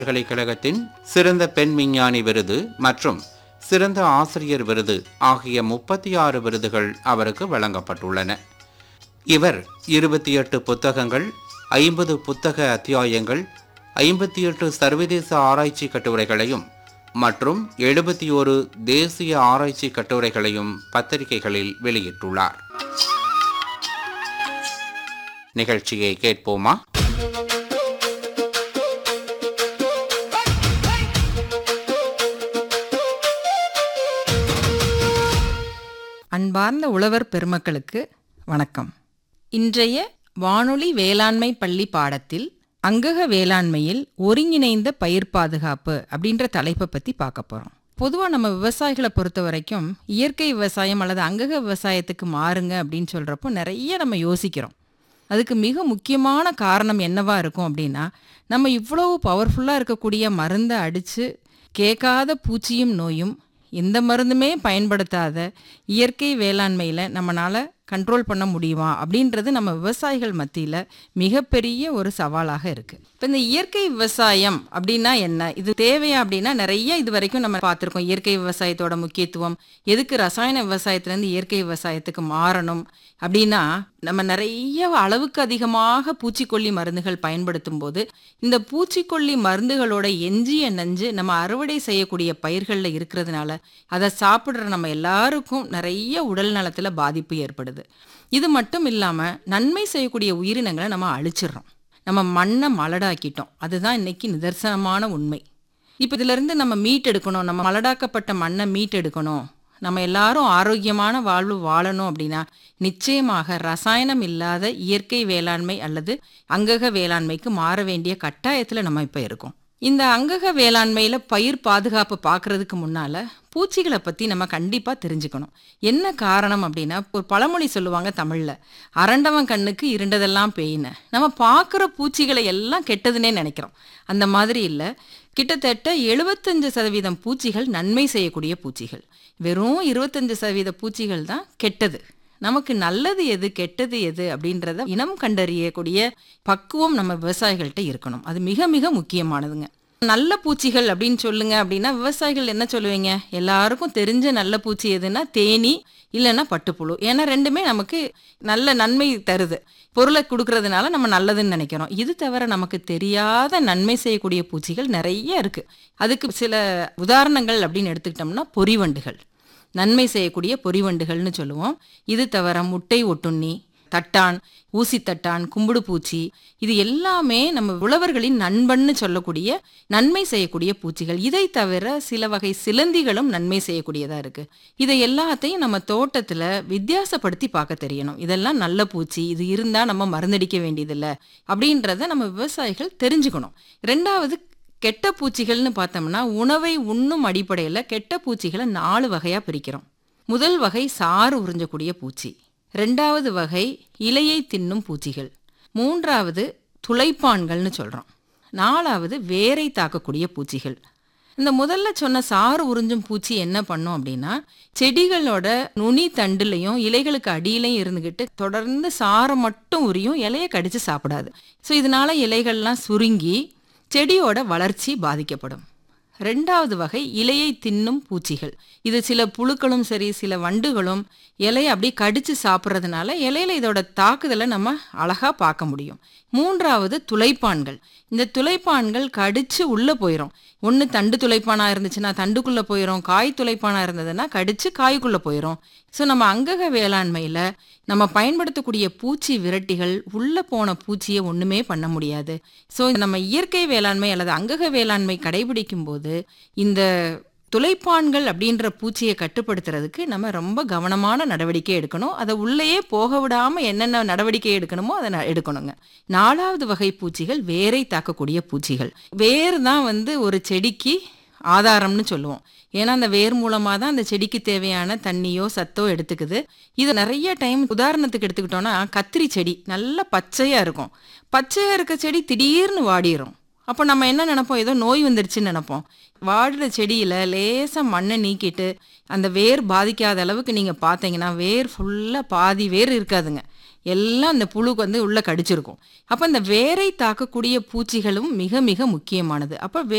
பல்கலைக்கழகத்தின் சிறந்த பெண் விஞ்ஞானி விருது மற்றும் சிறந்த ஆசிரியர் விருது ஆகிய முப்பத்தி ஆறு விருதுகள் அவருக்கு வழங்கப்பட்டுள்ளன இவர் இருபத்தி எட்டு புத்தகங்கள் ஐம்பது புத்தக அத்தியாயங்கள் ஐம்பத்தி எட்டு சர்வதேச ஆராய்ச்சி கட்டுரைகளையும் மற்றும் எழுபத்தி ஒரு தேசிய ஆராய்ச்சி கட்டுரைகளையும் பத்திரிகைகளில் வெளியிட்டுள்ளார் நிகழ்ச்சியை கேட்போமா அன்பார்ந்த உழவர் பெருமக்களுக்கு வணக்கம் இன்றைய வானொலி வேளாண்மை பள்ளி பாடத்தில் அங்கக வேளாண்மையில் ஒருங்கிணைந்த பயிர் பாதுகாப்பு அப்படின்ற தலைப்பை பற்றி பார்க்க போகிறோம் பொதுவாக நம்ம விவசாயிகளை பொறுத்த வரைக்கும் இயற்கை விவசாயம் அல்லது அங்கக விவசாயத்துக்கு மாறுங்க அப்படின்னு சொல்கிறப்போ நிறைய நம்ம யோசிக்கிறோம் அதுக்கு மிக முக்கியமான காரணம் என்னவா இருக்கும் அப்படின்னா நம்ம இவ்வளவு பவர்ஃபுல்லாக இருக்கக்கூடிய மருந்தை அடித்து கேட்காத பூச்சியும் நோயும் எந்த மருந்துமே பயன்படுத்தாத இயற்கை வேளாண்மையில் நம்மளால் கண்ட்ரோல் பண்ண முடியுமா அப்படின்றது நம்ம விவசாயிகள் மத்தியில் மிகப்பெரிய ஒரு சவாலாக இருக்குது இப்போ இந்த இயற்கை விவசாயம் அப்படின்னா என்ன இது தேவையா அப்படின்னா நிறைய இது வரைக்கும் நம்ம பார்த்துருக்கோம் இயற்கை விவசாயத்தோட முக்கியத்துவம் எதுக்கு ரசாயன விவசாயத்துலேருந்து இயற்கை விவசாயத்துக்கு மாறணும் அப்படின்னா நம்ம நிறைய அளவுக்கு அதிகமாக பூச்சிக்கொல்லி மருந்துகள் பயன்படுத்தும் போது இந்த பூச்சிக்கொல்லி மருந்துகளோட எஞ்சிய நஞ்சு நம்ம அறுவடை செய்யக்கூடிய பயிர்களில் இருக்கிறதுனால அதை சாப்பிட்ற நம்ம எல்லாருக்கும் நிறைய உடல் நலத்தில் பாதிப்பு ஏற்படுது இது மட்டும் இல்லாமல் நன்மை செய்யக்கூடிய உயிரினங்களை நம்ம அழிச்சிடுறோம் நம்ம மண்ணை மலடாக்கிட்டோம் அதுதான் இன்னைக்கு நிதர்சனமான உண்மை இப்போ இதிலிருந்து நம்ம மீட் எடுக்கணும் நம்ம மலடாக்கப்பட்ட மண்ணை மீட் எடுக்கணும் நம்ம எல்லாரும் ஆரோக்கியமான வாழ்வு வாழணும் அப்படின்னா நிச்சயமாக ரசாயனம் இல்லாத இயற்கை வேளாண்மை அல்லது அங்கக வேளாண்மைக்கு மாற வேண்டிய கட்டாயத்தில் நம்ம இப்போ இருக்கோம் இந்த அங்கக வேளாண்மையில் பயிர் பாதுகாப்பு பார்க்கறதுக்கு முன்னால் பூச்சிகளை பற்றி நம்ம கண்டிப்பாக தெரிஞ்சுக்கணும் என்ன காரணம் அப்படின்னா ஒரு பழமொழி சொல்லுவாங்க தமிழில் அரண்டவன் கண்ணுக்கு இருண்டதெல்லாம் பேயின நம்ம பார்க்குற பூச்சிகளை எல்லாம் கெட்டதுன்னே நினைக்கிறோம் அந்த மாதிரி இல்லை கிட்டத்தட்ட எழுபத்தஞ்சு சதவீதம் பூச்சிகள் நன்மை செய்யக்கூடிய பூச்சிகள் வெறும் இருபத்தஞ்சு சதவீத பூச்சிகள் தான் கெட்டது நமக்கு நல்லது எது கெட்டது எது அப்படின்றத இனம் கண்டறியக்கூடிய பக்குவம் நம்ம விவசாயிகள்கிட்ட இருக்கணும் அது மிக மிக முக்கியமானதுங்க நல்ல பூச்சிகள் அப்படின்னு சொல்லுங்க அப்படின்னா விவசாயிகள் என்ன சொல்லுவீங்க எல்லாருக்கும் தெரிஞ்ச நல்ல பூச்சி எதுன்னா தேனி இல்லைன்னா பட்டுப்புழு ஏன்னா ரெண்டுமே நமக்கு நல்ல நன்மை தருது பொருளை கொடுக்கறதுனால நம்ம நல்லதுன்னு நினைக்கிறோம் இது தவிர நமக்கு தெரியாத நன்மை செய்யக்கூடிய பூச்சிகள் நிறைய இருக்கு அதுக்கு சில உதாரணங்கள் அப்படின்னு எடுத்துக்கிட்டோம்னா பொறிவண்டுகள் நன்மை செய்யக்கூடிய பொறிவண்டுகள்னு சொல்லுவோம் இது தவிர முட்டை ஒட்டுண்ணி தட்டான் ஊசித்தட்டான் கும்புடு பூச்சி இது எல்லாமே நம்ம உழவர்களின் நண்பன்னு சொல்லக்கூடிய நன்மை செய்யக்கூடிய பூச்சிகள் இதை தவிர சில வகை சிலந்திகளும் நன்மை செய்யக்கூடியதா இருக்கு இதை எல்லாத்தையும் நம்ம தோட்டத்துல வித்தியாசப்படுத்தி பார்க்க தெரியணும் இதெல்லாம் நல்ல பூச்சி இது இருந்தா நம்ம மருந்தடிக்க வேண்டியதில்லை அப்படின்றத நம்ம விவசாயிகள் தெரிஞ்சுக்கணும் ரெண்டாவது கெட்ட பூச்சிகள்னு பார்த்தோம்னா உணவை உண்ணும் அடிப்படையில் கெட்ட பூச்சிகளை நாலு வகையாக பிரிக்கிறோம் முதல் வகை சாறு உறிஞ்சக்கூடிய பூச்சி ரெண்டாவது வகை இலையை தின்னும் பூச்சிகள் மூன்றாவது துளைப்பான்கள்னு சொல்கிறோம் நாலாவது வேரை தாக்கக்கூடிய பூச்சிகள் இந்த முதல்ல சொன்ன சாறு உறிஞ்சும் பூச்சி என்ன பண்ணும் அப்படின்னா செடிகளோட நுனி தண்டுலையும் இலைகளுக்கு அடியிலையும் இருந்துக்கிட்டு தொடர்ந்து சாரை மட்டும் உரியும் இலையை கடிச்சு சாப்பிடாது ஸோ இதனால இலைகள்லாம் சுருங்கி செடியோட வளர்ச்சி பாதிக்கப்படும் ரெண்டாவது வகை இலையை தின்னும் பூச்சிகள் இது சில புழுக்களும் சரி சில வண்டுகளும் இலையை அப்படியே கடிச்சு சாப்பிட்றதுனால இலையில இதோட தாக்குதலை நம்ம அழகா பார்க்க முடியும் மூன்றாவது துளைப்பான்கள் இந்த துளைப்பான்கள் கடிச்சு உள்ள போயிடும் ஒன்று தண்டு துளைப்பானா இருந்துச்சுன்னா தண்டுக்குள்ள போயிடும் காய் துளைப்பானா இருந்ததுன்னா கடிச்சு காய்க்குள்ள போயிடும் ஸோ நம்ம அங்கக வேளாண்மையில நம்ம பயன்படுத்தக்கூடிய பூச்சி விரட்டிகள் உள்ள போன பூச்சியை ஒண்ணுமே பண்ண முடியாது ஸோ நம்ம இயற்கை வேளாண்மை அல்லது அங்கக வேளாண்மை கடைபிடிக்கும் போது இந்த துளைப்பான்கள் அப்படின்ற பூச்சியை கட்டுப்படுத்துறதுக்கு நம்ம ரொம்ப கவனமான நடவடிக்கை எடுக்கணும் அதை உள்ளேயே போக விடாம என்னென்ன நடவடிக்கை எடுக்கணுமோ அதை ந- எடுக்கணுங்க நாலாவது வகை பூச்சிகள் வேரை தாக்கக்கூடிய பூச்சிகள் வேர் தான் வந்து ஒரு செடிக்கு ஆதாரம்னு சொல்லுவோம் ஏன்னா அந்த வேர் மூலமாக தான் அந்த செடிக்கு தேவையான தண்ணியோ சத்தோ எடுத்துக்குது இது நிறைய டைம் உதாரணத்துக்கு எடுத்துக்கிட்டோம்னா கத்திரி செடி நல்லா பச்சையாக இருக்கும் பச்சையாக இருக்க செடி திடீர்னு வாடிரும் அப்போ நம்ம என்ன நினைப்போம் ஏதோ நோய் வந்துருச்சுன்னு நினைப்போம் வாடுற செடியில் லேசாக மண்ணை நீக்கிட்டு அந்த வேர் பாதிக்காத அளவுக்கு நீங்கள் பார்த்தீங்கன்னா வேர் ஃபுல்லாக பாதி வேர் இருக்காதுங்க எல்லாம் அந்த புழுக்கு வந்து உள்ள கடிச்சிருக்கும் அப்ப இந்த வேரை தாக்கக்கூடிய பூச்சிகளும் மிக மிக முக்கியமானது அப்ப